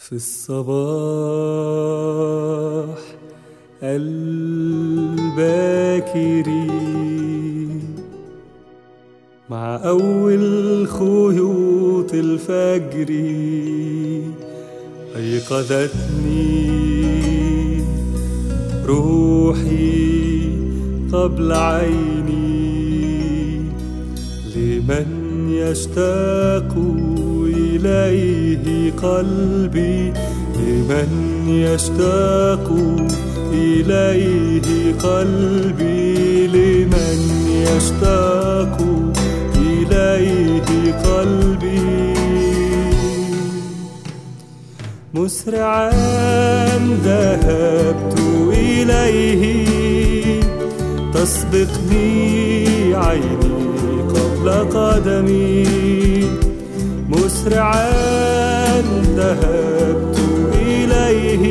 في الصباح الباكر مع أول خيوط الفجر أيقظتني روحي قبل عيني لمن يشتاق إليه قلبي لمن يشتاق إليه قلبي لمن يشتاق إليه قلبي مسرعا ذهبت إليه تسبقني عيني قبل قدمي مسرعا ذهبت إليه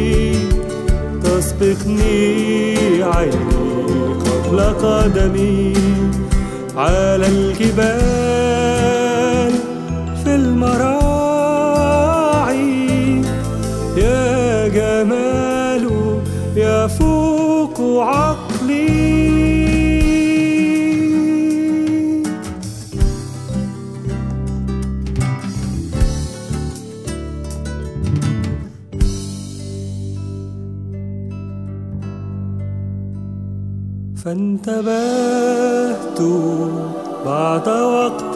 تسبقني عيني قبل قدمي على الجبال في المراعي يا جمال يفوق عقلي فانتبهت بعد وقت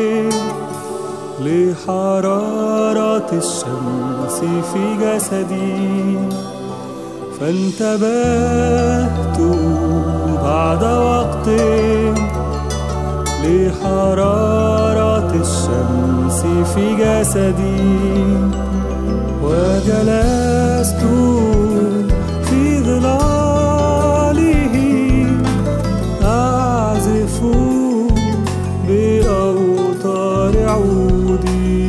لحرارة الشمس في جسدي فانتبهت بعد وقت لحرارة الشمس في جسدي وجلست في ظلاله أعزف بأوتار عودي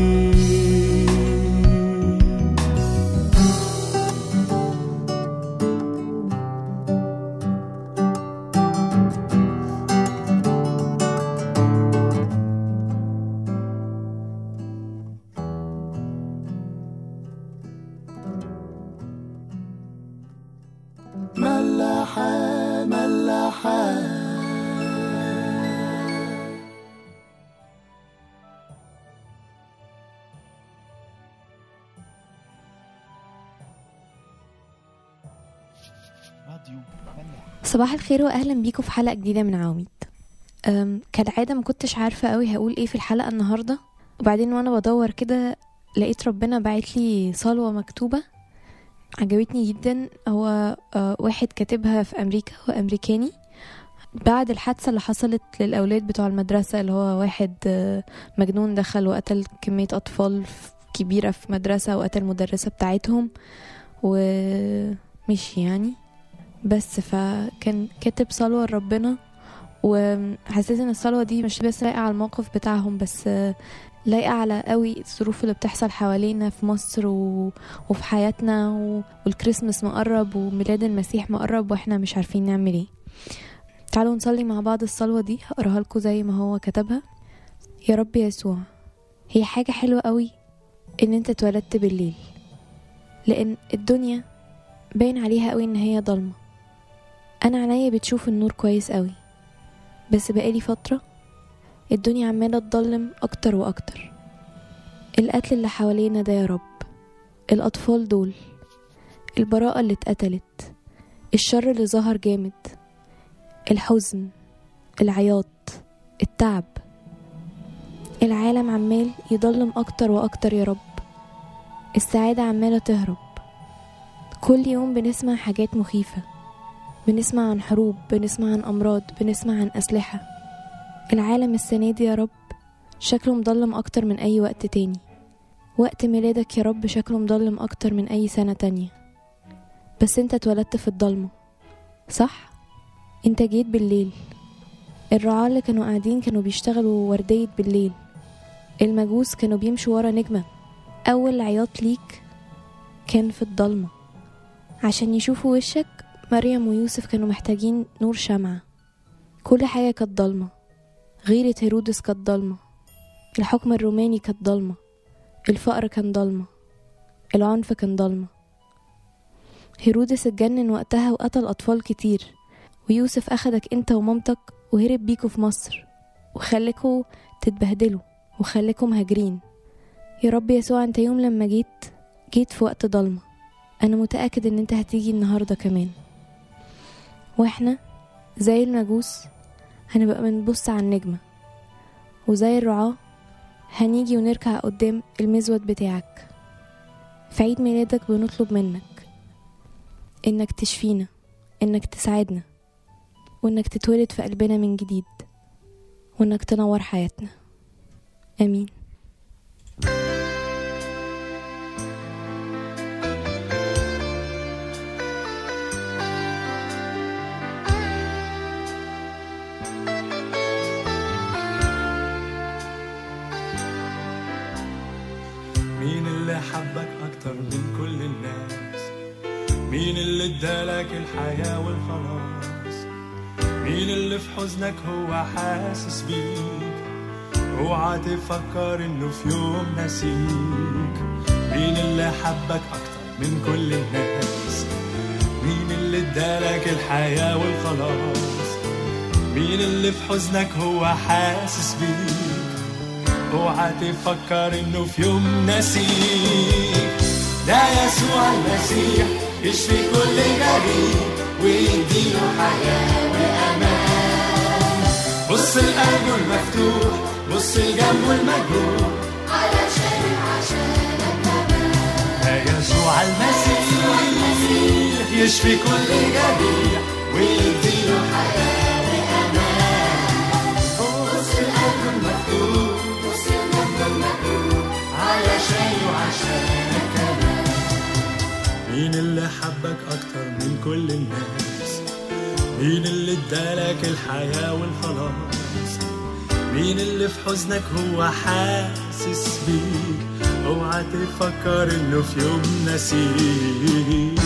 ملاحة ملاحة راديو ملاح صباح الخير واهلا بيكم في حلقه جديده من عواميد أم، كالعاده ما كنتش عارفه قوي هقول ايه في الحلقه النهارده وبعدين وانا بدور كده لقيت ربنا باعت لي صلوه مكتوبه عجبتني جدا هو آه، واحد كاتبها في امريكا هو امريكاني بعد الحادثه اللي حصلت للاولاد بتوع المدرسه اللي هو واحد آه، مجنون دخل وقتل كميه اطفال ف- كبيره في مدرسه وقتل المدرسه بتاعتهم ومشي يعني بس فكان كاتب صلوة لربنا وحسيت ان الصلوة دي مش بس لايقة على الموقف بتاعهم بس لايقة على قوي الظروف اللي بتحصل حوالينا في مصر و... وفي حياتنا و... والكريسماس مقرب وميلاد المسيح مقرب واحنا مش عارفين نعمل ايه تعالوا نصلي مع بعض الصلوة دي هقراها لكم زي ما هو كتبها يا رب يسوع هي حاجة حلوة قوي ان انت اتولدت بالليل لان الدنيا باين عليها قوي ان هي ضلمه انا عينيا بتشوف النور كويس قوي بس بقالي فتره الدنيا عماله تضلم اكتر واكتر القتل اللي حوالينا ده يا رب الاطفال دول البراءه اللي اتقتلت الشر اللي ظهر جامد الحزن العياط التعب العالم عمال يضلم اكتر واكتر يا رب السعاده عماله تهرب كل يوم بنسمع حاجات مخيفة بنسمع عن حروب بنسمع عن أمراض بنسمع عن أسلحة العالم السنة دي يا رب شكله مضلم أكتر من أي وقت تاني وقت ميلادك يا رب شكله مضلم أكتر من أي سنة تانية بس انت اتولدت في الضلمة صح؟ انت جيت بالليل الرعاة اللي كانوا قاعدين كانوا بيشتغلوا وردية بالليل المجوس كانوا بيمشوا ورا نجمة أول عياط ليك كان في الضلمة عشان يشوفوا وشك مريم ويوسف كانوا محتاجين نور شمعة كل حاجة كانت ضلمة غيرة هيرودس كانت ضلمة الحكم الروماني كانت ضلمة الفقر كان ضلمة العنف كان ضلمة هيرودس اتجنن وقتها وقتل أطفال كتير ويوسف أخدك انت ومامتك وهرب بيكوا في مصر وخليكوا تتبهدلوا وخليكوا مهاجرين يا رب يسوع انت يوم لما جيت جيت في وقت ضلمة أنا متأكد إن انت هتيجي النهاردة كمان واحنا زي المجوس هنبقى بنبص على النجمة وزي الرعاة هنيجي ونركع قدام المزود بتاعك في عيد ميلادك بنطلب منك إنك تشفينا إنك تساعدنا وإنك تتولد في قلبنا من جديد وإنك تنور حياتنا آمين مين اللي حبك أكتر من كل الناس مين اللي ادالك الحياة والخلاص مين اللي في حزنك هو حاسس بيك اوعى تفكر انه في يوم نسيك مين اللي حبك أكتر من كل الناس مين اللي ادالك الحياة والخلاص مين اللي في حزنك هو حاسس بيك اوعى تفكر انه في يوم نسيك ده يسوع المسيح يشفي كل جريح ويديله حياة وأمان بص لقلبه المفتوح بص لجنبه المجروح ده يسوع المسيح يشفي كل جريح ويديله حياة وأمان بص لقلبه المفتوح علشان وعشانك كمان مين اللي حبك أكتر من كل الناس مين اللي ادالك الحياة والخلاص مين اللي في حزنك هو حاسس بيك اوعى تفكر انه في يوم نسيك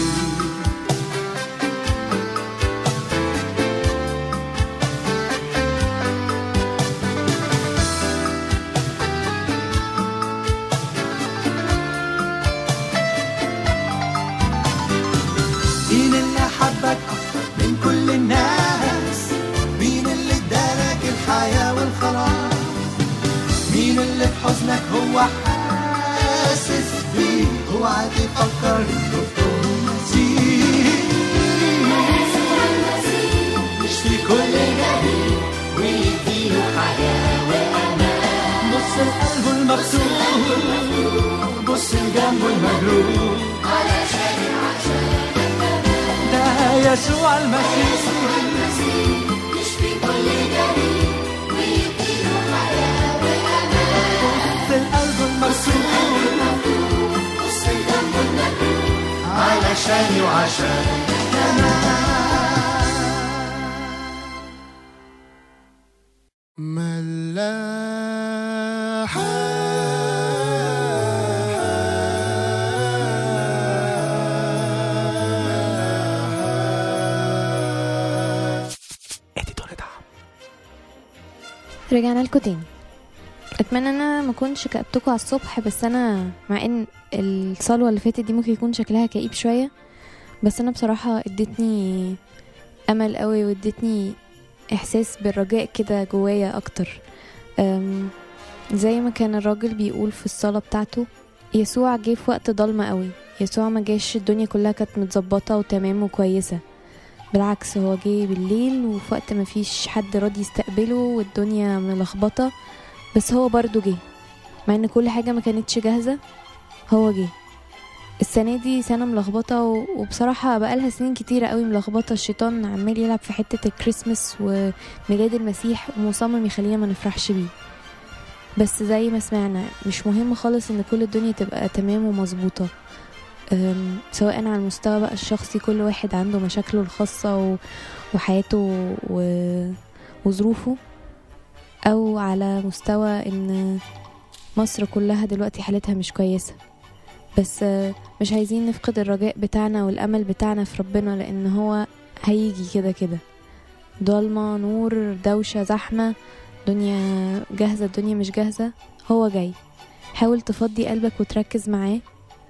مين اللي حبك أكتر من كل الناس مين اللي ادالك الحياة والخلاص مين اللي في حزنك هو حاسس بيه اوعى تفكر انه في يوم نسيك يشفي كل جريح ويديله حياة وأمان بص لقلبه المفتوح بص لجنبه المجروح ده يسوع المسيح في القلب المكسور علشاني وعشان رجعنا لكم تاني اتمنى ان انا ما كنتش كأبتكم على الصبح بس انا مع ان الصلوه اللي فاتت دي ممكن يكون شكلها كئيب شويه بس انا بصراحه ادتني امل قوي وادتني احساس بالرجاء كده جوايا اكتر أم، زي ما كان الراجل بيقول في الصلاه بتاعته يسوع جه في وقت ضلمه قوي يسوع ما جاش الدنيا كلها كانت متظبطه وتمام وكويسه بالعكس هو جه بالليل وفي وقت ما فيش حد راضي يستقبله والدنيا ملخبطه بس هو برضو جه مع ان كل حاجه ما كانتش جاهزه هو جه السنه دي سنه ملخبطه و- وبصراحه بقالها سنين كتيره قوي ملخبطه الشيطان عمال يلعب في حته الكريسماس وميلاد المسيح ومصمم يخلينا ما نفرحش بيه بس زي ما سمعنا مش مهم خالص ان كل الدنيا تبقى تمام ومظبوطه أم، سواء على المستوى بقى الشخصي كل واحد عنده مشاكله الخاصة و- وحياته و- وظروفه أو على مستوى إن مصر كلها دلوقتي حالتها مش كويسة بس آه، مش عايزين نفقد الرجاء بتاعنا والأمل بتاعنا في ربنا لأن هو هيجي كده كده ضلمة نور دوشة زحمة دنيا جاهزة الدنيا مش جاهزة هو جاي حاول تفضي قلبك وتركز معاه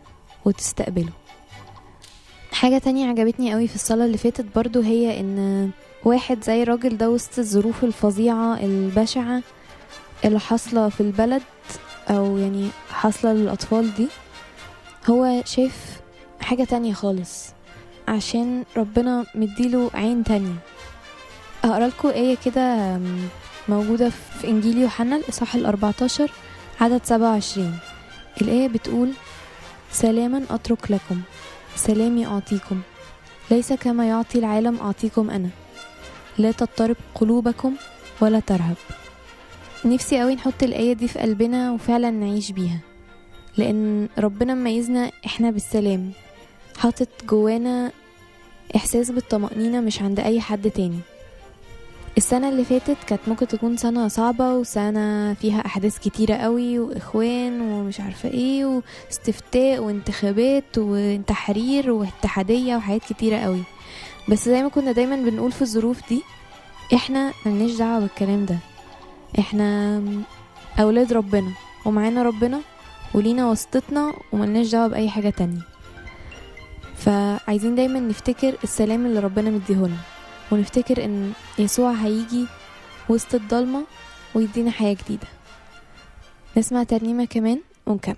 وتستقبله حاجة تانية عجبتني قوي في الصلاة اللي فاتت برضو هي ان واحد زي الراجل ده وسط الظروف الفظيعة البشعة اللي حاصلة في البلد او يعني حاصلة للأطفال دي هو شايف حاجة تانية خالص عشان ربنا مديله عين تانية هقرا لكم آية كده أم، موجودة في إنجيل يوحنا الإصحاح الأربعتاشر عدد سبعة وعشرين الآية بتقول سلاما أترك لكم سلامي أعطيكم ليس كما يعطي العالم أعطيكم أنا لا تضطرب قلوبكم ولا ترهب نفسي قوي نحط الآية دي في قلبنا وفعلا نعيش بيها لأن ربنا ميزنا إحنا بالسلام حاطط جوانا إحساس بالطمأنينة مش عند أي حد تاني السنة اللي فاتت كانت ممكن تكون سنة صعبة وسنة فيها أحداث كتيرة قوي وإخوان ومش عارفة إيه واستفتاء وانتخابات وتحرير واتحادية وحاجات كتيرة قوي بس زي ما كنا دايما بنقول في الظروف دي احنا ملناش دعوة بالكلام ده احنا أولاد ربنا ومعانا ربنا ولينا واسطتنا وملناش دعوة بأي حاجة تانية فعايزين دايما نفتكر السلام اللي ربنا مديهولنا ونفتكر ان يسوع هيجي وسط الضلمة ويدينا حياة جديدة نسمع ترنيمة كمان ونكمل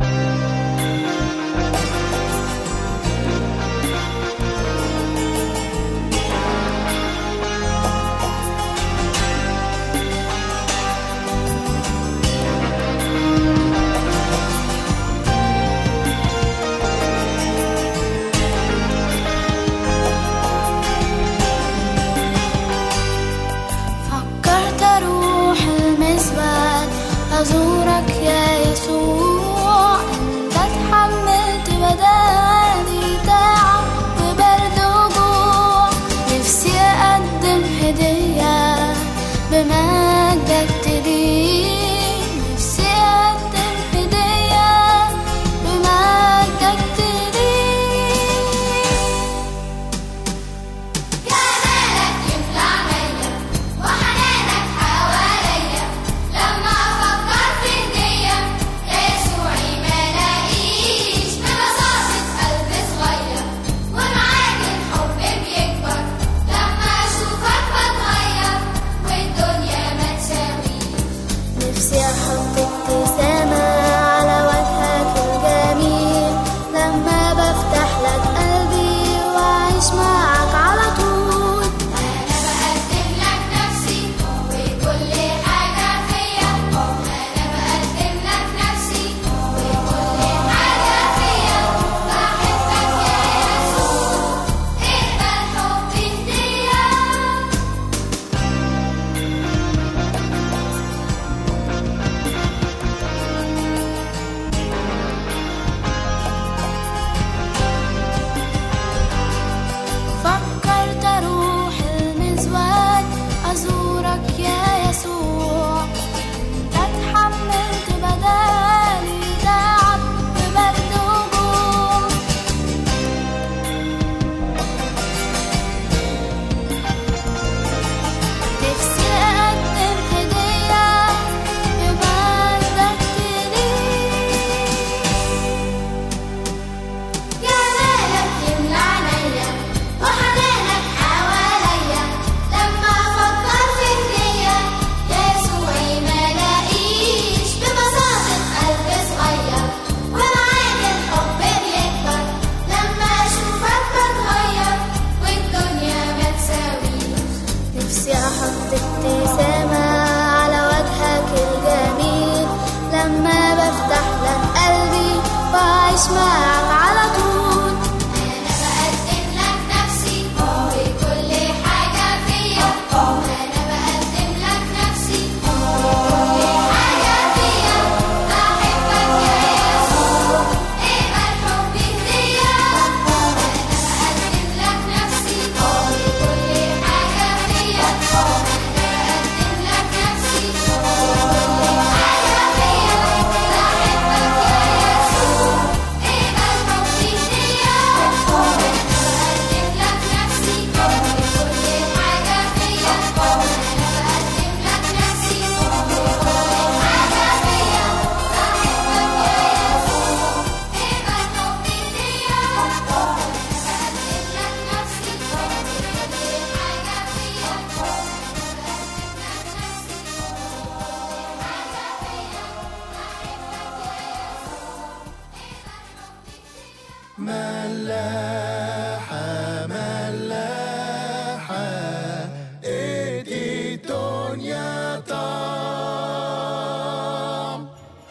فكرت اروح المسبح ازورك يا يسوع انت اتحملت بدالي تعب وبرد وجوع نفسي اقدم هديه بمجدك تليك نفسي اقدم هديه بمجدك تليك جمالك يملى عينيا وحنانك حواليا لما افكر في هدية يا يسوعي ما لاقيش ببساطة قلب صغير ومعاك الحب بيكبر لما اشوفك بتغير والدنيا ما تساويش نفسي احط ابتسامة على وجهك الجميل لما بفتح لك قلبي واعيش معك على طول انا بقدم لك نفسي وكل حاجة فيا انا بقدم لك نفسي وكل حاجة فيا بحبك يا يسوع اقبل حبي هدية فكرت اروح المزواج ازورك يا يسوع انت اتحملت بدالي تعب وبرد وجوع نفسي اقدم هديه بمجدك تليك جمالك يملى عينيا وحنانك حواليا لما افكر في هدية يا يسوعي ما لاقيش ببساطة قلب صغير ومعاك الحب بيكبر لما اشوفك بتغير والدنيا ما تساويش نفسي احط ابتسامة على وجهك الجميل لما بفتح لك قلبي واعيش معك على طول انا بقدم لك نفسي وكل حاجة فيا انا بقدم لك نفسي وكل حاجة فيا بحبك يا يسوع اقبل حبي هدية انا بقدم لك نفسي وكل حاجة فيا انا بقدم لك نفسي وكل حاجة فيا بحبك يا يسوع اقبل ملاحة ملاحة ادي الدنيا طعم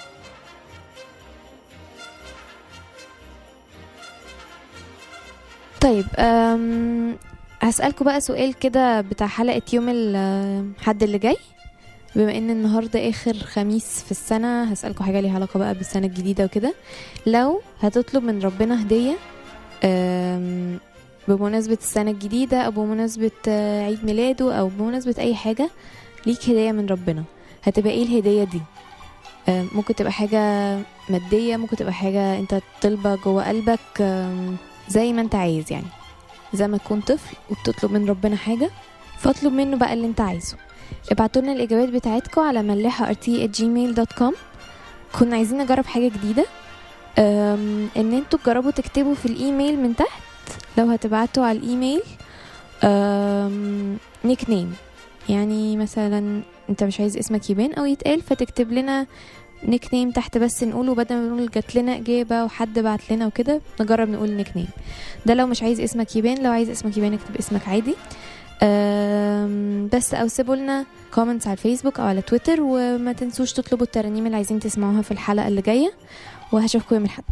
طيب أم هسألكوا بقى سؤال كده بتاع حلقة يوم الحد اللي جاي بما ان النهاردة اخر خميس في السنة هسألكوا حاجة ليها علاقة بقى بالسنة الجديدة وكده لو هتطلب من ربنا هدية أم، بمناسبة السنة الجديدة او بمناسبة آه، عيد ميلاده او بمناسبة اي حاجة ليك هدية من ربنا هتبقى ايه الهدية دي أم، ممكن تبقى حاجة مادية ممكن تبقى حاجة انت طالبة جوه قلبك أم، زي ما انت عايز يعني زي ما تكون طفل وبتطلب من ربنا حاجة فاطلب منه بقى اللي انت عايزه ابعتوا لنا الاجابات بتاعتكم على ملاحة gmail.com كنا عايزين نجرب حاجة جديدة أم، ان انتوا تجربوا تكتبوا في الايميل من تحت لو هتبعتوا على الايميل نيك نيم يعني مثلا انت مش عايز اسمك يبان او يتقال فتكتب لنا نيك نيم تحت بس نقوله بدل ما نقول جات لنا اجابه وحد بعت لنا وكده نجرب نقول نيك نيم ده لو مش عايز اسمك يبان لو عايز اسمك يبان اكتب اسمك عادي أم، بس او سيبوا لنا كومنتس على الفيسبوك او على تويتر وما تنسوش تطلبوا الترانيم اللي عايزين تسمعوها في الحلقه اللي جايه وهشوفكم يوم الاحد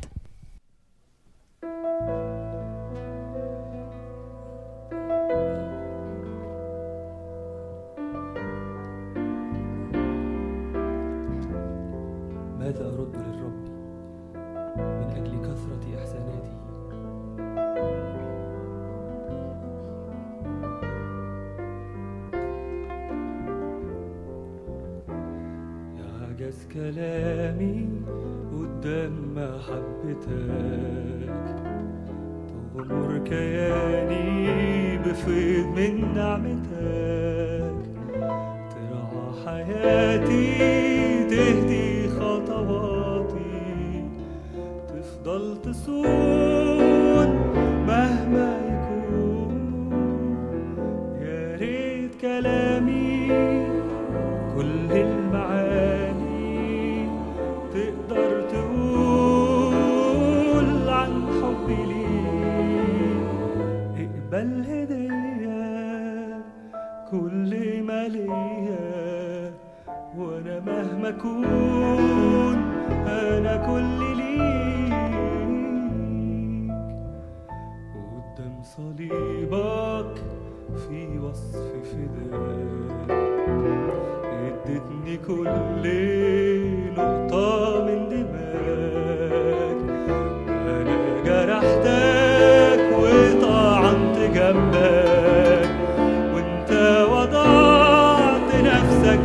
ماذا أرد للرب من أجل كثرة إحساناته يعجز كلامي قدام محبتك تغمر كياني بفيض من نعمتك ترعى حياتي تهدي خطواتي تفضل تصون مهما يكون يا ريت كلامي كل المعاني تقدر تقول عن حبي ليك اقبل هدية كل ما ليا وانا مهما اكون انا كل ليك قدام صليبك في وصف فداك ادتني كل نقطة من دماغك أنا جرحتك وطعنت جنبك وانت وضعت نفسك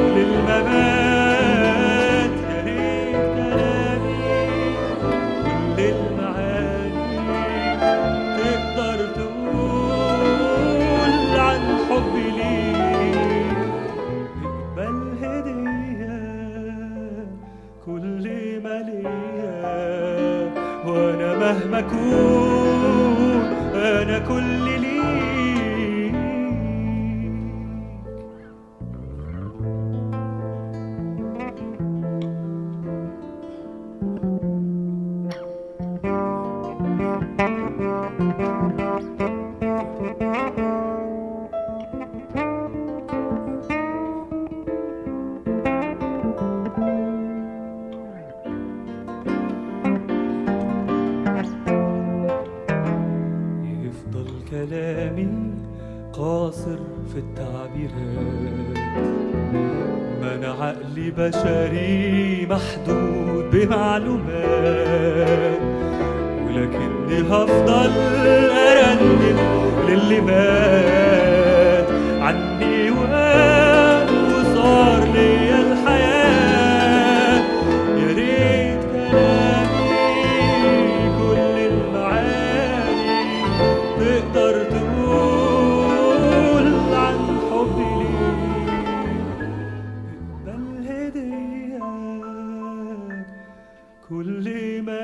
للممات يا ريت كلامي كل المعاني تقدر تقول عن حبي ليك اقبل هدية كل ما ليا وانا مهما اكون انا كل ليك يفضل كلامي قاصر في التعبيرات ما انا عقلي بشري محدود بمعلومات ولكني هفضل ارنم للي مات عني وقام وصار ليا الحياه يا ريت كلامي كل المعاني تقدر تقول عن حبي ليك اقبل هدية كل ما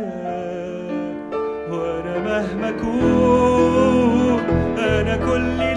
ليا وانا مهما اكون انا كل